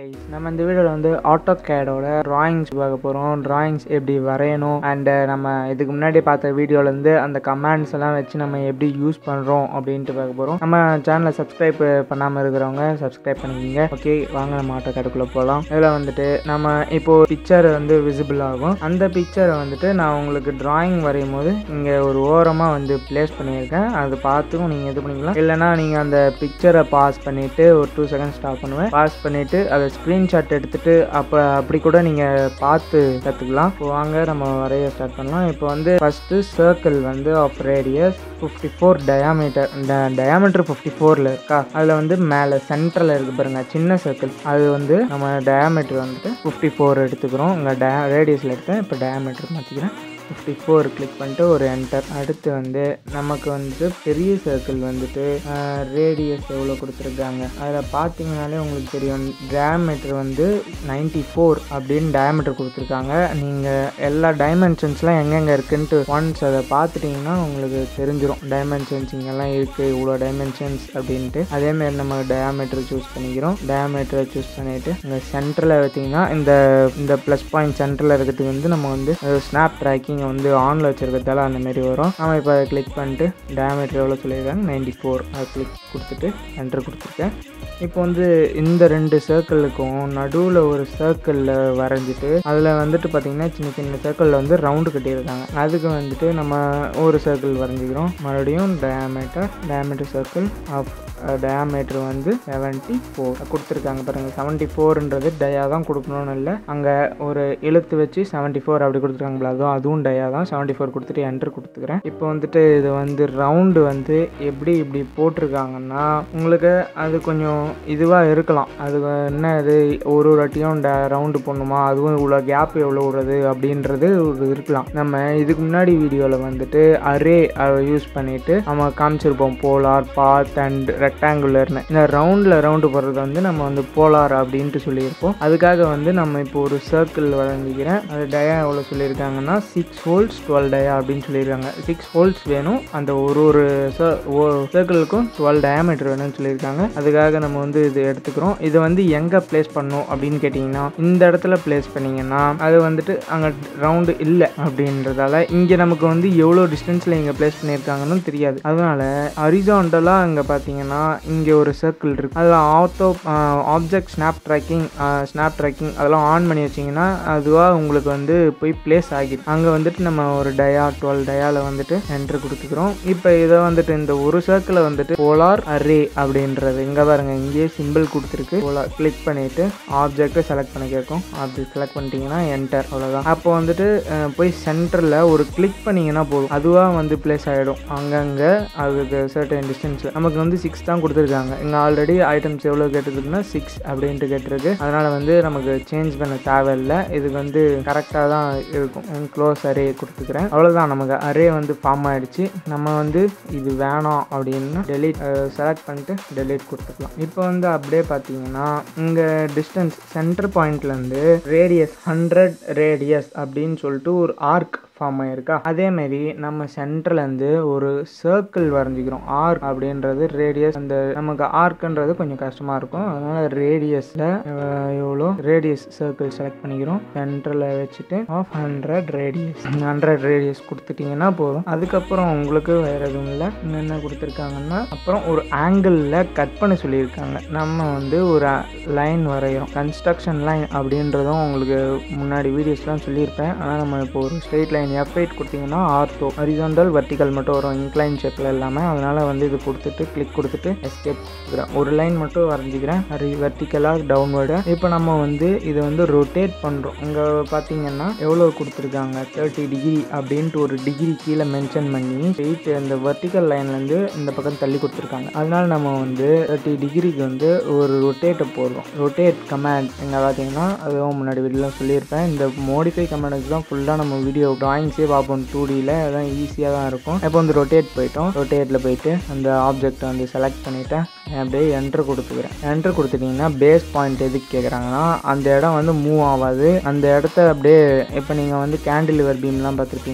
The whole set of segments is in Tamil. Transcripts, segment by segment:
கைஸ் நம்ம இந்த வீடியோவில் வந்து ஆட்டோ கேடோட டிராயிங்ஸ் பார்க்க போகிறோம் டிராயிங்ஸ் எப்படி வரையணும் அண்டு நம்ம இதுக்கு முன்னாடி பார்த்த வீடியோலேருந்து அந்த கமெண்ட்ஸ் எல்லாம் வச்சு நம்ம எப்படி யூஸ் பண்ணுறோம் அப்படின்ட்டு பார்க்க போகிறோம் நம்ம சேனலை சப்ஸ்கிரைப் பண்ணாமல் இருக்கிறவங்க சப்ஸ்கிரைப் பண்ணிக்கிங்க ஓகே வாங்க நம்ம ஆட்டோ கேடுக்குள்ளே போகலாம் இதில் வந்துட்டு நம்ம இப்போது பிக்சர் வந்து விசிபிள் ஆகும் அந்த பிக்சரை வந்துட்டு நான் உங்களுக்கு டிராயிங் வரையும் போது இங்கே ஒரு ஓரமாக வந்து ப்ளேஸ் பண்ணியிருக்கேன் அது பார்த்தும் நீங்கள் இது பண்ணிக்கலாம் இல்லைனா நீங்கள் அந்த பிக்சரை பாஸ் பண்ணிவிட்டு ஒரு டூ செகண்ட் ஸ்டாப் பண்ணுவேன் பாஸ் பண்ணிவிட்டு அதை ஸ்க்ரீன்ஷாட் எடுத்துகிட்டு அப்போ அப்படி கூட நீங்கள் பார்த்து கற்றுக்கலாம் இப்போ வாங்க நம்ம வரைய ஸ்டார்ட் பண்ணலாம் இப்போ வந்து ஃபஸ்ட்டு சர்க்கிள் வந்து of radius fifty four diameter diameter fifty ஃபோரில் இருக்கா அதில் வந்து மேலே சென்டரில் இருக்கு பாருங்க சின்ன சர்க்கிள் அது வந்து நம்ம டயாமீட்டர் வந்துட்டு ஃபிஃப்டி ஃபோர் எடுத்துக்கிறோம் இங்கே டயா ரேடியஸில் எடுத்தேன் இப்போ டயாமீட்டர் மாற்றிக்கிறேன் ஃபிஃப்டி ஃபோர் கிளிக் பண்ணிட்டு ஒரு என்டர் அடுத்து வந்து நமக்கு வந்து பெரிய சர்க்கிள் வந்துட்டு ரேடியஸ் எவ்வளோ கொடுத்துருக்காங்க அதில் பார்த்தீங்கனாலே உங்களுக்கு தெரியும் டயமீட்டர் வந்து நைன்டி ஃபோர் அப்படின்னு டயமீட்டர் கொடுத்துருக்காங்க நீங்கள் எல்லா டைமென்ஷன்ஸ்லாம் எங்கெங்கே இருக்குன்ட்டு ஒன்ஸ் அதை பார்த்துட்டிங்கன்னா உங்களுக்கு தெரிஞ்சிடும் டைமென்ஷன்ஸ் இங்கெல்லாம் இருக்குது இவ்வளோ டைமென்ஷன்ஸ் அப்படின்ட்டு அதேமாரி நம்ம டயாமீட்டர் சூஸ் பண்ணிக்கிறோம் டயாமீட்டரை சூஸ் பண்ணிவிட்டு இங்கே சென்டரில் பார்த்தீங்கன்னா இந்த இந்த ப்ளஸ் பாயிண்ட் சென்டரில் இருக்கிறதுக்கு வந்து நம்ம வந்து ஸ்னாப் ட்ராக்கிங் நீங்கள் வந்து ஆனில் வச்சுருக்கிறதால அந்த மாதிரி வரும் நம்ம இப்போ அதை கிளிக் பண்ணிட்டு டயமீட்டர் எவ்வளோ சொல்லியிருக்காங்க நைன்டி ஃபோர் அதை கிளிக் கொடுத்துட்டு என்ட்ரு கொடுத்துருக்கேன் இப்போ வந்து இந்த ரெண்டு சர்க்கிளுக்கும் நடுவில் ஒரு சர்க்கிளில் வரைஞ்சிட்டு அதில் வந்துட்டு பார்த்திங்கன்னா சின்ன சின்ன சர்க்கிளில் வந்து ரவுண்டு கட்டியிருக்காங்க அதுக்கு வந்துட்டு நம்ம ஒரு சர்க்கிள் வரைஞ்சிக்கிறோம் மறுபடியும் diameter diameter circle of diameter வந்து செவன்ட்டி ஃபோர் கொடுத்துருக்காங்க பாருங்கள் செவன்ட்டி ஃபோர்ன்றது டயா தான் கொடுக்கணும்னு இல்லை அங்கே ஒரு எழுத்து வச்சு செவன்ட்டி ஃபோர் அப்படி கொடுத்துருக்காங்களா அதுவும் அதுவும் டயா தான் செவன்ட்டி ஃபோர் கொடுத்துட்டு என்ட்ரு கொடுத்துக்கிறேன் இப்போ வந்துட்டு இது வந்து ரவுண்டு வந்து எப்படி இப்படி போட்டிருக்காங்கன்னா உங்களுக்கு அது கொஞ்சம் இதுவாக இருக்கலாம் அது என்ன இது ஒரு ஒரு வாட்டியும் ட ரவுண்டு போடணுமா அதுவும் இவ்வளோ கேப் எவ்வளோ விடுறது அப்படின்றது ஒரு இருக்கலாம் நம்ம இதுக்கு முன்னாடி வீடியோவில் வந்துட்டு அரே யூஸ் பண்ணிவிட்டு நம்ம காமிச்சிருப்போம் போலார் பாத் அண்ட் ரெக்டாங்குலர்னு இந்த ரவுண்டில் ரவுண்டு போடுறது வந்து நம்ம வந்து போலார் அப்படின்ட்டு சொல்லியிருப்போம் அதுக்காக வந்து நம்ம இப்போ ஒரு சர்க்கிள் வரைஞ்சிக்கிறேன் அது டயா எவ்வளோ சொல்லியிருக்காங்கன்னா சிக்ஸ் ஹோல்ஸ் டுவெல் டயா அப்படின்னு சொல்லியிருக்காங்க சிக்ஸ் ஹோல்ஸ் வேணும் அந்த ஒரு ஒரு சர்க்கிளுக்கும் டுவெல் டயாமீட்டர் வேணும்னு சொல்லியிருக்காங்க அதுக்காக நம்ம வந்து இது எடுத்துக்கிறோம் இது வந்து எங்கே ப்ளேஸ் பண்ணணும் அப்படின்னு கேட்டிங்கன்னா இந்த இடத்துல ப்ளேஸ் பண்ணிங்கன்னா அது வந்துட்டு அங்கே ரவுண்டு இல்லை அப்படின்றதால இங்கே நமக்கு வந்து எவ்வளோ டிஸ்டன்ஸில் இங்கே ப்ளேஸ் பண்ணியிருக்காங்கன்னு தெரியாது அதனால ஹரிசாண்டலாக அங்கே பார்த்தீங்கன்னா இங்கே ஒரு சர்க்கிள் இருக்குது அதில் auto object snap tracking snap tracking அதெல்லாம் ஆன் பண்ணி வச்சிங்கன்னா அதுவாக உங்களுக்கு வந்து போய் ப்ளேஸ் ஆகிடும் அங்கே வந்துட்டு நம்ம ஒரு டயா டுவெல் டயாவில் வந்துட்டு என்ட்ரு கொடுத்துக்கிறோம் இப்போ இதை வந்துட்டு இந்த ஒரு சர்க்கிளை வந்துட்டு போலார் அரே அப்படின்றது இங்கே பாருங்க இங்கேயே சிம்பிள் கொடுத்துருக்கு போலார் கிளிக் பண்ணிவிட்டு ஆப்ஜெக்ட்டை செலக்ட் பண்ணி கேட்கும் ஆப்ஜெக்ட் செலக்ட் பண்ணிட்டீங்கன்னா என்டர் அவ்வளோதான் அப்போ வந்துட்டு போய் சென்டரில் ஒரு கிளிக் பண்ணிங்கன்னா போதும் அதுவாக வந்து ப்ளேஸ் ஆகிடும் அங்கங்கே அதுக்கு சர்டன் டிஸ்டன்ஸில் நமக்கு வந்து சிக்ஸ் தான் கொடுத்துருக்காங்க இங்கே ஆல்ரெடி ஐட்டம்ஸ் எவ்வளோ கேட்டிருக்குன்னா சிக்ஸ் அப்படின்ட்டு கேட்டிருக்கு அதனால் வந்து நமக்கு சேஞ்ச் பண்ண தேவையில்லை இதுக்கு வந்து கரெக்டாக தான் இருக்கும் க்ளோஸ் அரே கொடுத்துக்கிறேன் அவ்வளோதான் நமக்கு அரே வந்து ஃபார்ம் ஆகிடுச்சு நம்ம வந்து இது வேணாம் அப்படின்னு டெலிட் செலக்ட் பண்ணிட்டு டெலிட் கொடுத்துக்கலாம் இப்போ வந்து அப்படியே பார்த்தீங்கன்னா இங்கே டிஸ்டன்ஸ் சென்டர் பாயிண்ட்லேருந்து ரேடியஸ் ஹண்ட்ரட் ரேடியஸ் அப்படின்னு சொல்லிட்டு ஒரு ஆர்க் ஃபார்ம் ஆகிருக்கா அதேமாரி நம்ம சென்டர்லேருந்து ஒரு சர்க்கிள் வரைஞ்சிக்கிறோம் ஆர்க் அப்படின்றது ரேடியஸ் அந்த நமக்கு ஆர்க்குன்றது கொஞ்சம் கஷ்டமாக இருக்கும் அதனால் ரேடியஸில் எவ்வளோ ரேடியஸ் சர்க்கிள் செலக்ட் பண்ணிக்கிறோம் சென்டரில் வச்சுட்டு of hundred radius hundred radius கொடுத்துட்டிங்கன்னா போதும் அதுக்கப்புறம் உங்களுக்கு வேறு எதுவும் இல்லை என்ன கொடுத்துருக்காங்கன்னா அப்புறம் ஒரு ஆங்கிளில் கட் பண்ண சொல்லியிருக்காங்க நம்ம வந்து ஒரு லைன் வரைகிறோம் கன்ஸ்ட்ரக்ஷன் லைன் அப்படின்றதும் உங்களுக்கு முன்னாடி வீடியோஸ்லாம் சொல்லியிருப்பேன் ஆனால் நம்ம இப்போ ஒரு ஸ்ட்ரெயிட் லைன் எஃப் எயிட் கொடுத்தீங்கன்னா ஆர்த்தோ ஹரிசாண்டல் வெர்டிக்கல் மட்டும் வரும் இன்க்ளைன் ஷேப்பில் இல்லாமல் அதனால் வந்து இது கொடுத்துட்டு கிளிக் கொடுத்துட்டு எஸ்கேப் ஒரு லைன் மட்டும் வரைஞ்சிக்கிறேன் ஹரி வெர்டிக்கலாக டவுன்வேர்டு இப்போ நம்ம வந்து இதை வந்து ரொட்டேட் பண்ணுறோம் இங்கே பார்த்தீங்கன்னா எவ்வளோ கொடுத்துருக்காங்க தேர்ட்டி டிகிரி அப்படின்ட்டு ஒரு டிகிரி கீழே மென்ஷன் பண்ணி ஸ்ட்ரெயிட் இந்த வெர்டிக்கல் லைன்லேருந்து இந்த பக்கம் தள்ளி கொடுத்துருக்காங்க அதனால நம்ம வந்து தேர்ட்டி டிகிரிக்கு வந்து ஒரு ரொட்டேட்டை போடுறோம் ரொட்டேட் கமாண்ட் இங்கே பார்த்தீங்கன்னா அதுவும் முன்னாடி வீடியோலாம் சொல்லியிருப்பேன் இந்த மோடிஃபை கமாண்டுக்கு தான் ஃபுல்லாக நம்ம வீடியோ ட்ராயிங்ஸே பார்ப்போம் டூ டியில் அதான் ஈஸியாக தான் இருக்கும் இப்போ வந்து ரொட்டேட் போயிட்டோம் ரொட்டேட்டில் போயிட்டு அந்த ஆப்ஜெக்ட்டை வந்து செலக்ட் பண்ணிவிட்டேன் அப்படியே என்ட்ரு கொடுத்துக்கிறேன் என்ட்ரு கொடுத்துட்டிங்கன்னா பேஸ் பாயிண்ட் எதுக்கு கேட்குறாங்கன்னா அந்த இடம் வந்து மூவ் ஆகாது அந்த இடத்த அப்படியே இப்போ நீங்கள் வந்து கேண்டிலிவர் பீம்லாம் பார்த்துருப்பீங்க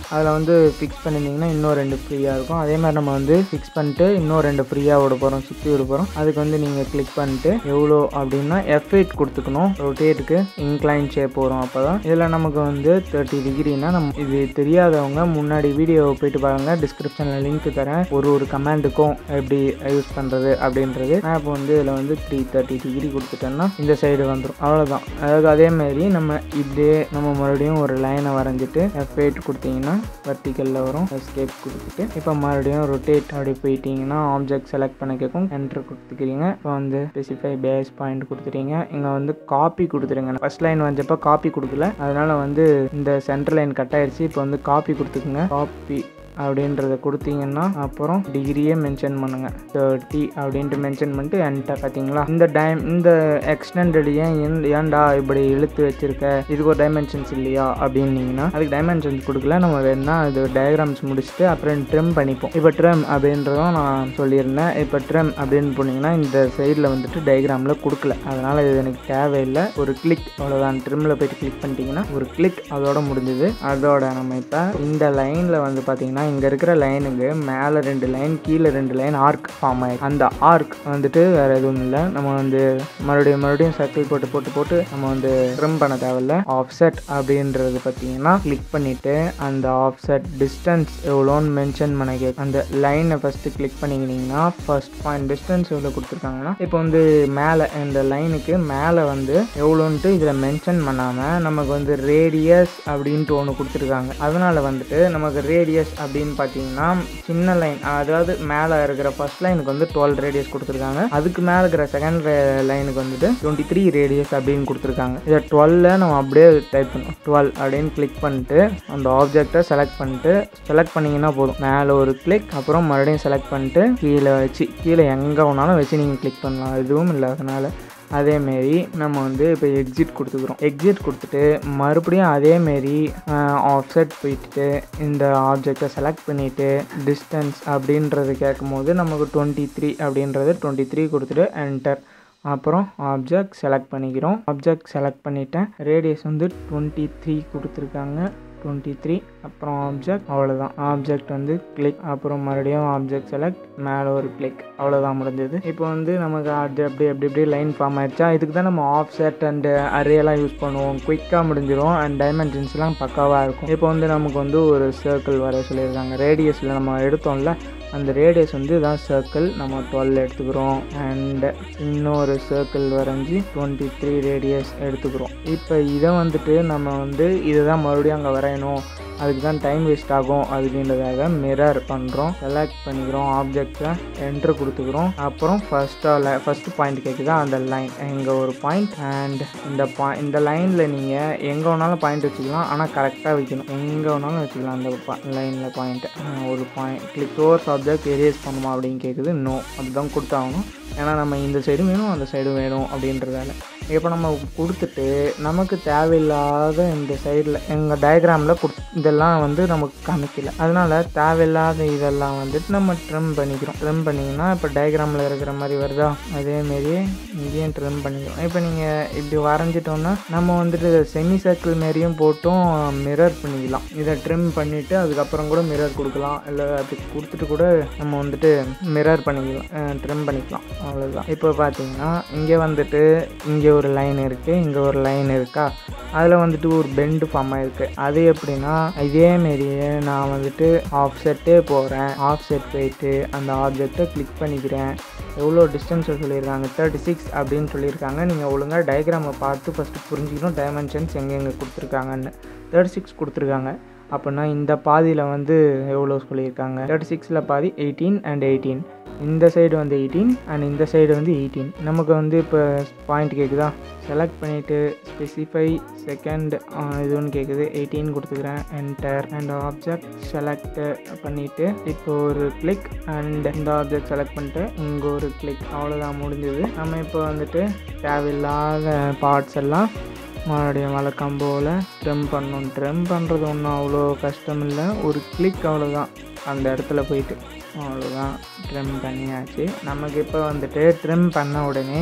அதில் வந்து ஃபிக்ஸ் பண்ணியிருந்தீங்கன்னா இன்னும் ரெண்டு ஃப்ரீயாக இருக்கும் அதே மாதிரி நம்ம வந்து ஃபிக்ஸ் பண்ணிட்டு இன்னும் ரெண்டு ஃப்ரீயாக விட போகிறோம் சுற்றி விட போகிறோம் அதுக்கு வந்து நீங்கள் கிளிக் பண்ணிட்டு எவ்வளோ அப்படின்னா எஃப் எயிட் கொடுத்துக்கணும் ரொட்டேட்டுக்கு இன்க்ளைன் ஷேப் வரும் அப்போ தான் இதில் நமக்கு வந்து தேர்ட்டி டிகிரினா நம்ம இது தெரியாதவங்க முன்னாடி வீடியோ போயிட்டு பாருங்க டிஸ்கிரிப்ஷனில் லிங்க் தரேன் ஒரு ஒரு கமாண்டுக்கும் எப்படி யூஸ் பண்ணுறது அப்படின்றது நான் இப்போ வந்து இதில் வந்து த்ரீ தேர்ட்டி டிகிரி கொடுத்துட்டேன்னா இந்த சைடு வந்துடும் அவ்வளோதான் அதாவது அதே மாதிரி நம்ம இப்படியே நம்ம மறுபடியும் ஒரு லைனை வரைஞ்சிட்டு எஃப் எயிட் கொடுத்தீங்கன்னா வெர்டிக்கலில் வரும் எஸ்கேப் கொடுத்துட்டு இப்போ மறுபடியும் ரொட்டேட் அப்படி போயிட்டீங்கன்னா ஆப்ஜெக்ட் செலக்ட் பண்ண கேட்கும் என்டர் கொடுத்துக்கிறீங்க இப்போ வந்து ஸ்பெசிஃபை பேஸ் பாயிண்ட் கொடுத்துறீங்க இங்கே வந்து காப்பி கொடுத்துருங்க ஃபர்ஸ்ட் லைன் வந்தப்போ காப்பி கொடுக்கல அதனால வந்து இந்த சென்டர் லைன் கட் ஆயிடுச்சு இப்போ வந்து காப்பி கொடுத்துக்குங்க காப்பி அப்படின்றத கொடுத்தீங்கன்னா அப்புறம் டிகிரியே மென்ஷன் பண்ணுங்க தேர்ட்டி அப்படின்ட்டு மென்ஷன் பண்ணிட்டு என்கிட்ட பார்த்தீங்களா இந்த டைம் இந்த எக்ஸ்டெண்டட் ஏன் ஏன்- ஏன்டா இப்படி இழுத்து வச்சிருக்க இதுக்கு ஒரு டைமென்ஷன்ஸ் இல்லையா அப்படின்னீங்கன்னா அதுக்கு டைமென்ஷன்ஸ் கொடுக்கல நம்ம வேணா இது டயக்ராம்ஸ் முடிச்சுட்டு அப்புறம் ட்ரிம் பண்ணிப்போம் இப்போ ட்ரிம் அப்படின்றதும் நான் சொல்லியிருந்தேன் இப்போ ட்ரிம் அப்படின்னு போனீங்கன்னா இந்த சைடில் வந்துட்டு டயக்ராமில் கொடுக்கல அதனால் இது எனக்கு தேவையில்லை ஒரு கிளிக் அவ்வளோதான் ட்ரிம்மில் போயிட்டு கிளிக் பண்ணிட்டீங்கன்னா ஒரு கிளிக் அதோட முடிஞ்சது அதோட நம்ம இப்போ இந்த லைனில் வந்து பார்த்தீங்கன்னா இங்கே இருக்கிற லைனுக்கு மேலே ரெண்டு லைன் கீழே ரெண்டு லைன் ஆர்க் ஃபார்ம் ஆயிருக்கு அந்த ஆர்க் வந்துட்டு வேறு எதுவும் இல்லை நம்ம வந்து மறுபடியும் மறுபடியும் சர்க்கிள் போட்டு போட்டு போட்டு நம்ம வந்து ட்ரிம் பண்ண தேவையில்ல ஆஃப்செட் அப்படின்றது பார்த்தீங்கன்னா கிளிக் பண்ணிவிட்டு அந்த ஆஃப்செட் டிஸ்டன்ஸ் எவ்வளோன்னு மென்ஷன் பண்ண கேட்கும் அந்த லைனை ஃபஸ்ட்டு கிளிக் பண்ணிக்கினீங்கன்னா ஃபர்ஸ்ட் பாயிண்ட் டிஸ்டன்ஸ் எவ்வளோ கொடுத்துருக்காங்கன்னா இப்போ வந்து மேலே இந்த லைனுக்கு மேலே வந்து எவ்வளோன்ட்டு இதில் மென்ஷன் பண்ணாமல் நமக்கு வந்து ரேடியஸ் அப்படின்ட்டு ஒன்று கொடுத்துருக்காங்க அதனால் வந்துட்டு நமக்கு ரேடியஸ் அப்படின்னு பார்த்தீங்கன்னா சின்ன லைன் அதாவது மேலே இருக்கிற ஃபர்ஸ்ட் லைனுக்கு வந்து டுவெல் ரேடியஸ் கொடுத்துருக்காங்க அதுக்கு மேலே இருக்கிற செகண்ட் லைனுக்கு வந்துட்டு டுவெண்ட்டி த்ரீ ரேடியஸ் அப்படின்னு கொடுத்துருக்காங்க இதை டுவெல்ல நம்ம அப்படியே டைப் பண்ணணும் டுவெல் அப்படின்னு கிளிக் பண்ணிட்டு அந்த ஆப்ஜெக்டை செலக்ட் பண்ணிட்டு செலக்ட் பண்ணிங்கன்னா போதும் மேலே ஒரு கிளிக் அப்புறம் மறுபடியும் செலக்ட் பண்ணிட்டு கீழே வச்சு கீழே எங்கே வேணாலும் வச்சு நீங்கள் கிளிக் பண்ணலாம் எதுவும் இல்லாதனால அதேமாரி நம்ம வந்து இப்போ எக்ஸிட் கொடுத்துக்குறோம் எக்ஸிட் கொடுத்துட்டு மறுபடியும் அதேமாரி ஆஃப்செட் போயிட்டு இந்த ஆப்ஜெக்டை செலக்ட் பண்ணிவிட்டு டிஸ்டன்ஸ் அப்படின்றது கேட்கும்போது நமக்கு டுவெண்ட்டி த்ரீ அப்படின்றது டுவெண்ட்டி த்ரீ கொடுத்துட்டு என்டர் அப்புறம் ஆப்ஜெக்ட் செலக்ட் பண்ணிக்கிறோம் ஆப்ஜெக்ட் செலக்ட் பண்ணிட்டேன் ரேடியஸ் வந்து டுவெண்ட்டி த்ரீ கொடுத்துருக்காங்க டுவெண்ட்டி த்ரீ அப்புறம் ஆப்ஜெக்ட் அவ்வளோதான் ஆப்ஜெக்ட் வந்து கிளிக் அப்புறம் மறுபடியும் ஆப்ஜெக்ட் செலக்ட் மேலே ஒரு கிளிக் அவ்வளோதான் முடிஞ்சது இப்போ வந்து நமக்கு அது அப்படி அப்படி இப்படி லைன் ஃபார்ம் ஆயிடுச்சா இதுக்கு தான் நம்ம ஆஃப் செட் அண்ட் அரேலாம் யூஸ் பண்ணுவோம் குயிக்காக முடிஞ்சிடும் அண்ட் டைமென்ஷன்ஸ்லாம் பக்காவாக இருக்கும் இப்போ வந்து நமக்கு வந்து ஒரு சர்க்கிள் வர சொல்லியிருக்காங்க ரேடியஸில் நம்ம எடுத்தோம்ல அந்த ரேடியஸ் வந்து இதான் சர்க்கிள் நம்ம டுவெல் எடுத்துக்கிறோம் அண்ட் இன்னொரு சர்க்கிள் வரைஞ்சி டுவெண்ட்டி த்ரீ ரேடியஸ் எடுத்துக்கிறோம் இப்போ இதை வந்துட்டு நம்ம வந்து இதை தான் மறுபடியும் அங்கே வரையணும் அதுக்கு தான் டைம் வேஸ்ட் ஆகும் அப்படின்றதாக மிரர் பண்ணுறோம் செலக்ட் பண்ணிக்கிறோம் ஆப்ஜெக்டை என்ட்ரு கொடுத்துக்கிறோம் அப்புறம் ஃபஸ்ட்டாக ஃபஸ்ட்டு பாயிண்ட் கேட்குதா அந்த லைன் இங்கே ஒரு பாயிண்ட் அண்ட் இந்த பாய் இந்த லைனில் நீங்கள் எங்கே வேணாலும் பாயிண்ட் வச்சுக்கலாம் ஆனால் கரெக்டாக வைக்கணும் எங்கே வேணாலும் வச்சுக்கலாம் அந்த லைனில் பாயிண்ட்டு ஒரு பாயிண்ட் கிளிக் ஓவர்ஸ் ஆப்ஜெக்ட் எரேஸ் பண்ணுமா அப்படின்னு கேட்குது நோ அதுதான் கொடுத்தாகணும் ஏன்னா நம்ம இந்த சைடும் வேணும் அந்த சைடும் வேணும் அப்படின்றதால இப்போ நம்ம கொடுத்துட்டு நமக்கு தேவையில்லாத இந்த சைடில் எங்கள் டயக்ராமில் கொடு இதெல்லாம் வந்து நமக்கு காமிக்கல அதனால தேவையில்லாத இதெல்லாம் வந்துட்டு நம்ம ட்ரிம் பண்ணிக்கிறோம் ட்ரிம் பண்ணிங்கன்னா இப்போ டயக்ராமில் இருக்கிற மாதிரி வருதா அதேமாரியே இங்கேயும் ட்ரிம் பண்ணிக்கிறோம் இப்போ நீங்கள் இப்படி வரைஞ்சிட்டோம்னா நம்ம வந்துட்டு செமி சர்க்கிள் மாரியும் போட்டும் மிரர் பண்ணிக்கலாம் இதை ட்ரிம் பண்ணிவிட்டு அதுக்கப்புறம் கூட மிரர் கொடுக்கலாம் இல்லை அப்படி கொடுத்துட்டு கூட நம்ம வந்துட்டு மிரர் பண்ணிக்கலாம் ட்ரிம் பண்ணிக்கலாம் அவ்வளோதான் இப்போ பார்த்தீங்கன்னா இங்கே வந்துட்டு இங்கே ஒரு லைன் இருக்குது இங்கே ஒரு லைன் இருக்கா அதில் வந்துட்டு ஒரு பெண்டு ஃபார்ம் ஆயிருக்கு அது எப்படின்னா இதேமாரியே நான் வந்துட்டு ஆஃப் செட்டே போகிறேன் ஆஃப் செட் போயிட்டு அந்த ஆப்ஜெக்டை கிளிக் பண்ணிக்கிறேன் எவ்வளோ டிஸ்டன்ஸ் சொல்லியிருக்காங்க தேர்ட்டி சிக்ஸ் அப்படின்னு சொல்லியிருக்காங்க நீங்கள் ஒழுங்காக டயக்ராமை பார்த்து ஃபஸ்ட்டு புரிஞ்சுக்கணும் டைமென்ஷன்ஸ் எங்கெங்கே கொடுத்துருக்காங்கன்னு தேர்ட்டி சிக்ஸ் கொடுத்துருக்காங்க அப்படின்னா இந்த பாதியில் வந்து எவ்வளோ சொல்லியிருக்காங்க தேர்ட்டி சிக்ஸில் பாதி எயிட்டீன் அண்ட் எயிட்டீன் இந்த சைடு வந்து எயிட்டீன் அண்ட் இந்த சைடு வந்து எயிட்டீன் நமக்கு வந்து இப்போ பாயிண்ட் கேட்குதா செலக்ட் பண்ணிவிட்டு ஸ்பெசிஃபை செகண்ட் இதுன்னு கேட்குது எயிட்டீன் கொடுத்துக்கிறேன் என்டர் அண்ட் ஆப்ஜெக்ட் செலக்ட் பண்ணிவிட்டு இப்போ ஒரு கிளிக் அண்ட் இந்த ஆப்ஜெக்ட் செலக்ட் பண்ணிட்டு இங்கே ஒரு கிளிக் அவ்வளோதான் முடிஞ்சது நம்ம இப்போ வந்துட்டு தேவையில்லாத பார்ட்ஸ் எல்லாம் மறுபடியும் வழக்கம் போல் ட்ரிம் பண்ணணும் ட்ரிம் பண்ணுறது ஒன்றும் அவ்வளோ கஷ்டம் இல்லை ஒரு கிளிக் அவ்வளோதான் அந்த இடத்துல போயிட்டு அவ்வளோதான் ட்ரிம் பண்ணியாச்சு நமக்கு இப்போ வந்துட்டு ட்ரிம் பண்ண உடனே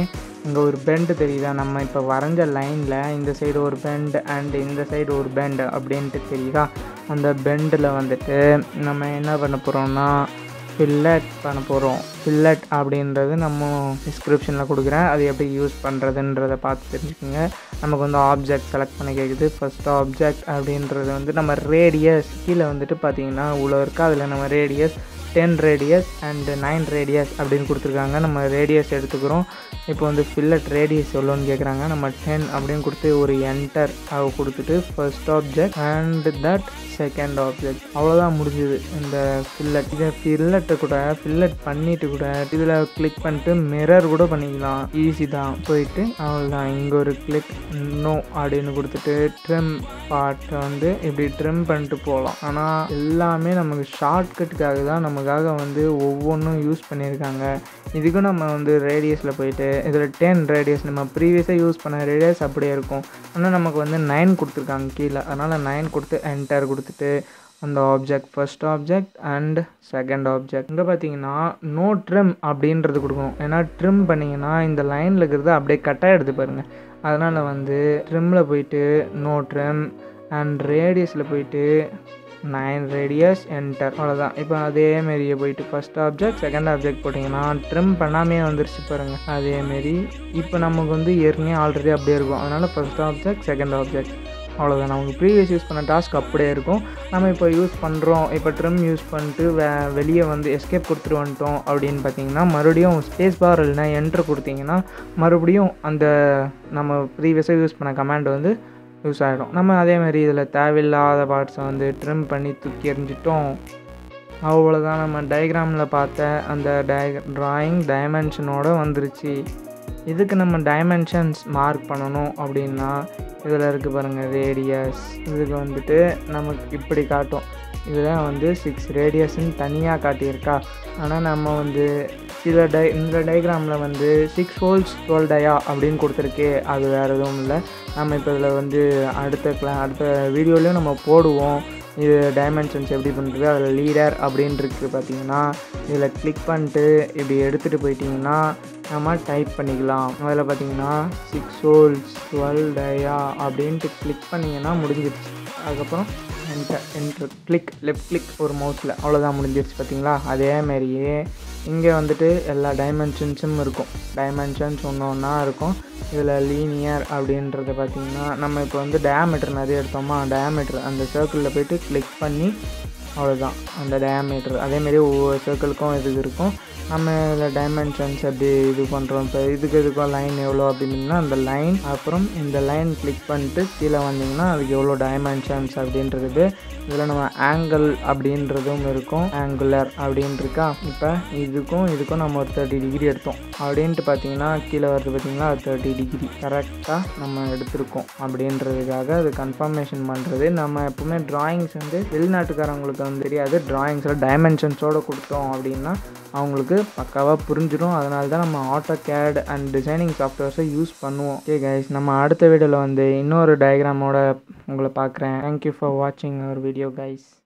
இங்கே ஒரு பெண்டு தெரியுதா நம்ம இப்போ வரைஞ்ச லைனில் இந்த சைடு ஒரு பெண்ட் அண்ட் இந்த சைடு ஒரு பெண்ட் அப்படின்ட்டு தெரியுதா அந்த பெண்டில் வந்துட்டு நம்ம என்ன பண்ண போகிறோம்னா ஃபில்லட் பண்ண போகிறோம் ஃபில்லட் அப்படின்றது நம்ம டிஸ்கிரிப்ஷனில் கொடுக்குறேன் அது எப்படி யூஸ் பண்ணுறதுன்றதை பார்த்து தெரிஞ்சுக்கோங்க நமக்கு வந்து ஆப்ஜெக்ட் செலக்ட் பண்ண கேட்குது ஃபஸ்ட் ஆப்ஜெக்ட் அப்படின்றது வந்து நம்ம ரேடியஸ் கீழே வந்துட்டு பார்த்தீங்கன்னா இவ்வளோ இருக்குது அதில் நம்ம radius ten radius and nine radius அப்படின்னு கொடுத்துருக்காங்க நம்ம ரேடியஸ் எடுத்துக்கிறோம் இப்போ வந்து ஃபில்லட் ரேடியஸ் எவ்வளோன்னு கேட்குறாங்க நம்ம டென் அப்படின்னு கொடுத்து ஒரு என்டர் அவ கொடுத்துட்டு first object and that second object அவ்வளோதான் முடிஞ்சுது இந்த ஃபில்லட் இதை ஃபில்லட்டை கூட ஃபில்லட் பண்ணிட்டு கூட இதில் கிளிக் பண்ணிட்டு மிரர் கூட பண்ணிக்கலாம் ஈஸி தான் போயிட்டு அவ்வளோதான் இங்கே ஒரு கிளிக் நோ அப்படின்னு கொடுத்துட்டு ட்ரிம் பார்ட்டை வந்து இப்படி ட்ரிம் பண்ணிட்டு போகலாம் ஆனால் எல்லாமே நமக்கு ஷார்ட்கட்டுக்காக தான் நமக்காக வந்து ஒவ்வொன்றும் யூஸ் பண்ணியிருக்காங்க இதுக்கும் நம்ம வந்து ரேடியஸில் போயிட்டு இதில் டென் ரேடியஸ் நம்ம ப்ரீவியஸாக யூஸ் பண்ண ரேடியஸ் அப்படியே இருக்கும் ஆனால் நமக்கு வந்து நைன் கொடுத்துருக்காங்க கீழே அதனால் நைன் கொடுத்து என்டர் கொடுத்துட்டு அந்த object first object and second object இங்கே பார்த்தீங்கன்னா நோ ட்ரிம் அப்படின்றது கொடுக்கணும் ஏன்னா ட்ரிம் பண்ணிங்கன்னா இந்த லைனில் இருக்கிறது அப்படியே கட்டாக எடுத்து பாருங்கள் அதனால் வந்து ட்ரிம்மில் போயிட்டு நோ ட்ரிம் அண்ட் ரேடியஸில் போயிட்டு நைன் ரேடியஸ் என்டர் அவ்வளோதான் இப்போ அதேமாரியே போயிட்டு ஃபஸ்ட் ஆப்ஜெக்ட் செகண்ட் ஆப்ஜெக்ட் போட்டிங்கன்னா ட்ரிம் பண்ணாமே வந்துருச்சு பாருங்கள் அதேமாரி இப்போ நமக்கு வந்து ஏற்கனவே ஆல்ரெடி அப்படியே இருக்கும் அதனால் ஃபஸ்ட் ஆப்ஜெக்ட் செகண்ட் ஆப்ஜெக்ட் அவ்வளோதான் நமக்கு ப்ரீவியஸ் யூஸ் பண்ண டாஸ்க் அப்படியே இருக்கும் நம்ம இப்போ யூஸ் பண்ணுறோம் இப்போ ட்ரிம் யூஸ் பண்ணிட்டு வே வெளியே வந்து எஸ்கேப் கொடுத்துட்டு வந்துட்டோம் அப்படின்னு பார்த்தீங்கன்னா மறுபடியும் ஸ்பேஸ் பார் இல்லைனா என்ட்ரு கொடுத்தீங்கன்னா மறுபடியும் அந்த நம்ம ப்ரீவியஸாக யூஸ் பண்ண கமாண்ட் வந்து யூஸ் ஆகிடும் நம்ம அதேமாதிரி இதில் தேவையில்லாத பார்ட்ஸை வந்து ட்ரிம் பண்ணி தூக்கி எறிஞ்சிட்டோம் அவ்வளோதான் நம்ம டயக்ராமில் பார்த்த அந்த டய ட்ராயிங் டைமென்ஷனோட வந்துருச்சு இதுக்கு நம்ம டைமென்ஷன்ஸ் மார்க் பண்ணணும் அப்படின்னா இதில் இருக்குது பாருங்கள் ரேடியஸ் இதுக்கு வந்துட்டு நமக்கு இப்படி காட்டும் இதில் வந்து சிக்ஸ் ரேடியஸ்ன்னு தனியாக காட்டியிருக்கா ஆனால் நம்ம வந்து சில டை இந்த டயக்ராமில் வந்து சிக்ஸ் ஹோல்ஸ் டுவெல் டயா அப்படின்னு கொடுத்துருக்கு அது வேறு எதுவும் இல்லை நம்ம இப்போ இதில் வந்து அடுத்த கிளா அடுத்த வீடியோலையும் நம்ம போடுவோம் இது டைமென்ஷன்ஸ் எப்படி பண்ணுறது அதில் லீடர் அப்படின்னு இருக்குது பார்த்தீங்கன்னா இதில் கிளிக் பண்ணிட்டு இப்படி எடுத்துகிட்டு போயிட்டிங்கன்னா நம்ம டைப் பண்ணிக்கலாம் அதில் பார்த்தீங்கன்னா சிக்ஸ் ஹோல்ஸ் டுவெல் டயா அப்படின்ட்டு கிளிக் பண்ணிங்கன்னா முடிஞ்சிருச்சு அதுக்கப்புறம் enter enter click left click ஒரு மவுஸில் அவ்வளோதான் முடிஞ்சிருச்சு பார்த்தீங்களா அதேமாரியே இங்கே வந்துட்டு எல்லா டைமென்ஷன்ஸும் இருக்கும் டைமென்ஷன்ஸ் ஒன்று ஒன்றா இருக்கும் இதில் லீனியர் அப்படின்றத பார்த்திங்கன்னா நம்ம இப்போ வந்து டயாமீட்டர் நிறைய எடுத்தோமா டயாமீட்டர் அந்த சர்க்கிளில் போயிட்டு கிளிக் பண்ணி அவ்வளோதான் அந்த டயாமீட்டர் அதேமாரி ஒவ்வொரு சர்க்கிளுக்கும் இது இருக்கும் நம்ம இதில் டைமென்ஷன்ஸ் எப்படி இது பண்ணுறோம் இப்போ இதுக்கு இதுக்கும் லைன் எவ்வளோ அப்படின்னா அந்த லைன் அப்புறம் இந்த லைன் கிளிக் பண்ணிட்டு கீழே வந்தீங்கன்னா அதுக்கு எவ்வளோ டைமென்ஷன்ஸ் அப்படின்றது இதில் நம்ம ஆங்கிள் அப்படின்றதும் இருக்கும் ஆங்குலர் அப்படின்னு இருக்கா இப்போ இதுக்கும் இதுக்கும் நம்ம ஒரு தேர்ட்டி டிகிரி எடுத்தோம் அப்படின்ட்டு பார்த்தீங்கன்னா கீழே வருது பார்த்தீங்களா தேர்ட்டி டிகிரி கரெக்டாக நம்ம எடுத்திருக்கோம் அப்படின்றதுக்காக அது கன்ஃபர்மேஷன் பண்ணுறது நம்ம எப்பவுமே ட்ராயிங்ஸ் வந்து வெளிநாட்டுக்காரங்களுக்கு வந்து தெரியாது ட்ராயிங்ஸில் டைமென்ஷன்ஸோடு கொடுத்தோம் அப்படின்னா அவங்களுக்கு பக்காவாக புரிஞ்சிடும் அதனால தான் நம்ம ஆட்டோ கேட் அண்ட் டிசைனிங் சாஃப்ட்வேர்ஸை யூஸ் பண்ணுவோம் ஓகே கைஸ் நம்ம அடுத்த வீடியோவில் வந்து இன்னொரு டயக்ராமோட உங்களை பார்க்குறேன் தேங்க்யூ ஃபார் வாட்சிங் அவர் வீடியோ கைஸ்